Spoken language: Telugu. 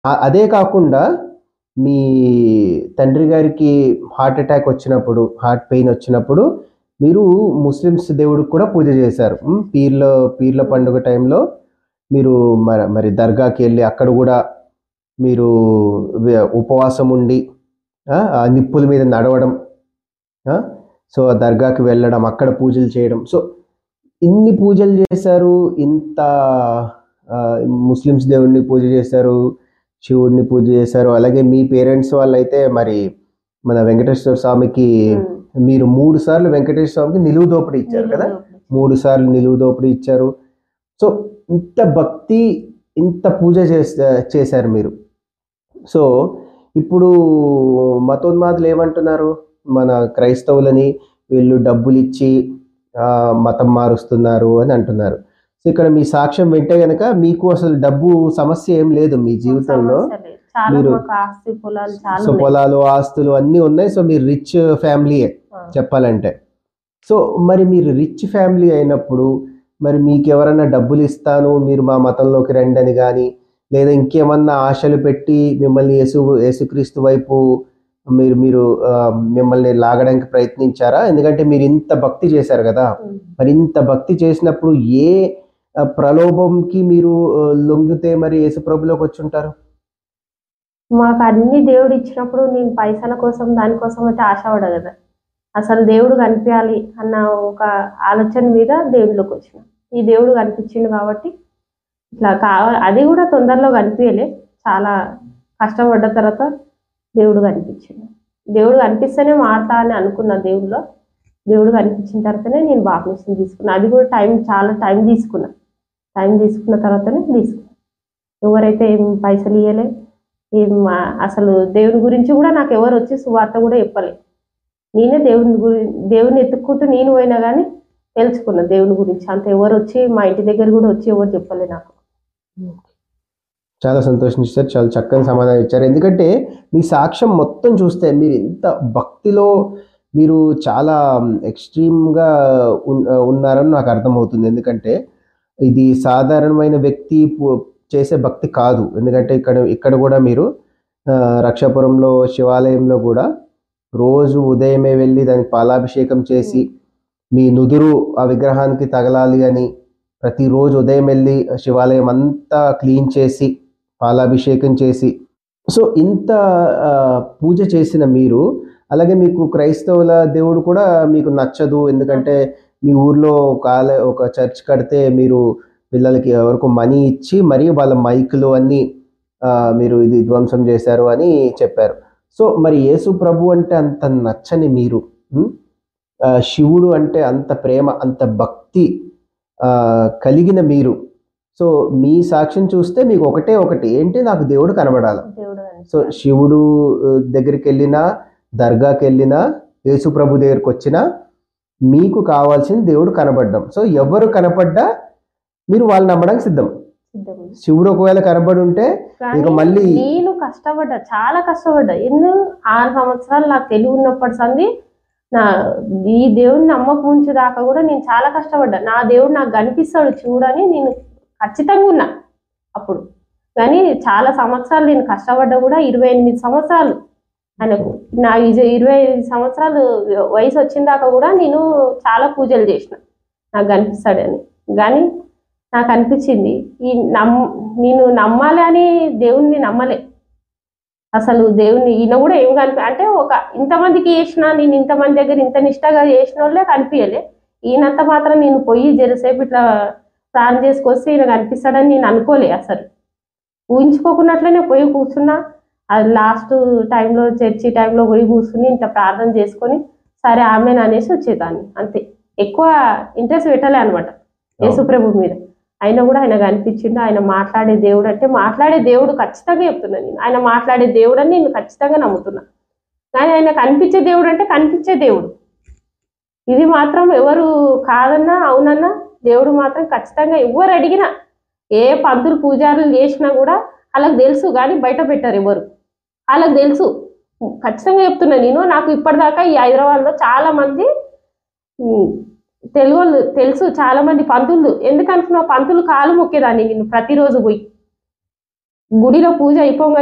ఆ- అదే కాకుండా మీ తండ్రి గారికి హార్ట్ అటాక్ వచ్చినప్పుడు హార్ట్ పెయిన్ వచ్చినప్పుడు మీరు ముస్లిమ్స్ దేవుడికి కూడా పూజ చేశారు ఉమ్, పీర్ల పీర్ల పండుగ టైంలో మీరు మరి మరి దర్గాకి వెళ్ళి అక్కడ కూడా మీరు వ- ఉపవాసం ఉండి ఆ, ఆ నిప్పుల మీద నడవడం ఆ, సో ఆ దర్గాకి వెళ్ళడం అక్కడ పూజలు చేయడం సో ఇన్ని పూజలు చేశారు ఇంత ఆ, ముస్లిమ్స్ దేవుడిని పూజ చేశారు శివుడిని పూజ చేశారు అలాగే మీ పేరెంట్స్ వాళ్ళైతే మరి మన వెంకటేశ్వర స్వామికి మీరు మూడు సార్లు వెంకటేశ్వర స్వామికి నిలువు దోపిడీ ఇచ్చారు కదా మూడు సార్లు నిలువు దోపిడీ ఇచ్చారు సో ఇంత భక్తి ఇంత పూజ చేసా చేశారు మీరు సో ఇప్పుడు మతోన్మాదులు ఏమంటున్నారు మన క్రైస్తవులని వీళ్ళు డబ్బులు ఇచ్చి ఆ, మతం మారుస్తున్నారు అని అంటున్నారు సో ఇక్కడ మీ సాక్ష్యం వింటే గనక మీకు అసలు డబ్బు సమస్య ఏం లేదు మీ జీవితంలో సమస్య లేదు. చాలా మీరు- మాకు ఆస్తి పొలాలు చాలా సో ఉన్నాయి. పొలాలు ఆస్తులు అన్నీ ఉన్నాయి సో మీరు రిచ్ ఫ్యామిలీయే ఆ. చెప్పాలంటే సో మరి మీరు రిచ్ ఫ్యామిలీ అయినప్పుడు మరి మీకు ఎవరైనా డబ్బులు ఇస్తాను మీరు మా మతంలోకి రండి అని కానీ లేదా ఇంకేమన్నా ఆశలు పెట్టి మిమ్మల్ని యేసు యేసుక్రీస్తు వైపు మీరు మీరు ఆ, మిమ్మల్ని లాగడానికి ప్రయత్నించారా ఎందుకంటే మీరు ఇంత భక్తి చేశారు కదా ఉమ్. మరి ఇంత భక్తి చేసినప్పుడు ఏ ఆ, ప్రలోభంకి మీరు ఆ, లొంగితే మరి యేసు ప్రభులోకి వచ్చి ఉంటారు మాకు అన్ని దేవుడు ఇచ్చినప్పుడు నేను పైసల కోసం దానికోసం అయితే ఆశపడ కదా అసలు దేవుడు కనిపించాలి అన్న ఒక ఆలోచన మీద దేవుడిలోకి వచ్చిన ఈ దేవుడు కనిపించిండు కాబట్టి ఇట్లా కావాలి అది కూడా తొందరలో కనిపించలే చాలా కష్టపడ్డ తర్వాత దేవుడు కనిపించిండు దేవుడు కనిపిస్తేనే మారుతా అని అనుకున్న దేవుడిలో దేవుడు కనిపించిన తర్వాతనే నేను బాప్టిజం తీసుకున్నా అది కూడా టైం చాలా టైం తీసుకున్నా టైం తీసుకున్న తర్వాతనే తీసుకున్నా ఎవరైతే ఏం పైసలు ఇవ్వలే ఏం ఆ- అసలు దేవుని గురించి కూడా నాకు ఎవరు వచ్చి సువార్త కూడా చెప్పలే నేనే దేవుని గురి దేవుని ఎత్తుక్కుంటూ నేను పోయినా కానీ తెలుసుకున్నా దేవుని గురించి అంత ఎవరు వచ్చి మా ఇంటి దగ్గర కూడా వచ్చి ఎవరు చెప్పలే నాకు చాలా సంతోషించారు చాలా చక్కని సమాధానం ఇచ్చారు ఎందుకంటే మీ సాక్ష్యం మొత్తం చూస్తే మీరు ఎంత భక్తిలో మీరు చాలా ఎక్స్ట్రీమ్గా ఉన్నారని నాకు అర్థమవుతుంది ఎందుకంటే ఇది సాధారణమైన వ్యక్తి పు- చేసే భక్తి కాదు ఎందుకంటే ఇక్కడ ఇక్కడ కూడా మీరు ఆ, రక్షాపురంలో శివాలయంలో కూడా రోజు ఉదయమే వెళ్ళి దానికి పాలాభిషేకం చేసి మీ నుదురు ఆ విగ్రహానికి తగలాలి అని ప్రతిరోజు ఉదయం వెళ్ళి శివాలయం అంతా క్లీన్ చేసి పాలాభిషేకం చేసి సో ఇంత ఆ, పూజ చేసిన మీరు అలాగే మీకు క్రైస్తవుల దేవుడు కూడా మీకు నచ్చదు ఎందుకంటే మీ ఊర్లో ఒక ఆల- ఒక చర్చ్ కడితే మీరు పిల్లలకి ఎవరికి మనీ ఇచ్చి మరి వాళ్ళ మైకులు అన్నీ ఆ, మీరు ఇది ధ్వంసం చేశారు అని చెప్పారు సో మరి యేసు ప్రభు అంటే అంత నచ్చని మీరు ఉం? ఆ, శివుడు అంటే అంత ప్రేమ అంత భక్తి ఆ, కలిగిన మీరు సో మీ సాక్ష్యం చూస్తే మీకు ఒకటే ఒకటి ఏంటి నాకు దేవుడు కనబడాలి దేవుడు సో శివుడు ఆ, దగ్గరికి వెళ్ళినా దర్గాకి వెళ్ళినా యేసు ప్రభు దగ్గరికి వచ్చినా మీకు కావాల్సింది దేవుడు కనబడ్డం సో ఎవరు కనపడ్డా మీరు వాళ్ళు నమ్మడానికి సిద్ధం సిద్ధంగా శివుడు ఒకవేళ కనబడి ఉంటే కానీ ఇక మళ్ళీ నేను కష్టపడ్డా చాలా కష్టపడ్డా ఎన్నో ఆరు సంవత్సరాలు నాకు తెలివి ఉన్నప్పటి సంది నా ఈ దేవుని నమ్మకం ఉంచి దాకా కూడా నేను చాలా కష్టపడ్డా నా దేవుడు నాకు కనిపిస్తాడు చూడని నేను ఖచ్చితంగా ఉన్నా అప్పుడు కానీ చాలా సంవత్సరాలు నేను కష్టపడ్డా కూడా ఇరవై ఎనిమిది సంవత్సరాలు ఆయనకు నా ఇజ- ఇరవై ఐదు సంవత్సరాలు వయసు వచ్చిన దాకా కూడా నేను చాలా పూజలు చేసిన నాకు కనిపిస్తాడని కానీ నాకు అనిపించింది ఈ నమ్ నేను నమ్మాలి అని దేవుణ్ణి నమ్మలే అసలు దేవుణ్ణి ఈయన కూడా ఏం కనిపి అంటే ఒక ఇంతమందికి చేసిన నేను ఇంతమంది దగ్గర ఇంత నిష్టగా చేసిన వాళ్ళే కనిపించలే ఈయనంత మాత్రం నేను పోయి జరసేపు ఇట్లా ప్రార్థన చేసుకొస్తే ఈయన కనిపిస్తాడని నేను అనుకోలే అసలు ఊహించుకోకున్నట్లనే పోయి కూర్చున్నా అది లాస్ట్ టైంలో చర్చి టైంలో పోయి కూర్చుని ఇంత ప్రార్థన చేసుకొని సరే ఆమె అనేసి వచ్చేదాన్ని అంతే ఎక్కువ ఇంట్రెస్ట్ పెట్టలే అనమాట యేసుప్రభు మీద అయినా కూడా ఆయన కనిపించిండు ఆయన మాట్లాడే దేవుడు అంటే మాట్లాడే దేవుడు ఖచ్చితంగా చెప్తున్నా నేను ఆయన మాట్లాడే దేవుడు అని నేను ఖచ్చితంగా నమ్ముతున్నా కానీ ఆయన కనిపించే దేవుడు అంటే కనిపించే దేవుడు ఇది మాత్రం ఎవరు కాదన్నా అవునన్నా దేవుడు మాత్రం ఖచ్చితంగా ఎవరు అడిగినా ఏ పంతులు పూజారులు చేసినా కూడా వాళ్ళకి తెలుసు కానీ బయట పెట్టారు ఎవరు వాళ్ళకి తెలుసు ఖచ్చితంగా చెప్తున్నా నేను నాకు ఇప్పటిదాకా ఈ హైదరాబాద్లో చాలా మంది ఉమ్, తెలుగు వాళ్ళు తెలుసు చాలా మంది పంతులు ఎందుకు అనుకున్నావు పంతులు కాలు మొక్కేదాన్ని నేను ప్రతిరోజు పోయి గుడిలో పూజ అయిపోగా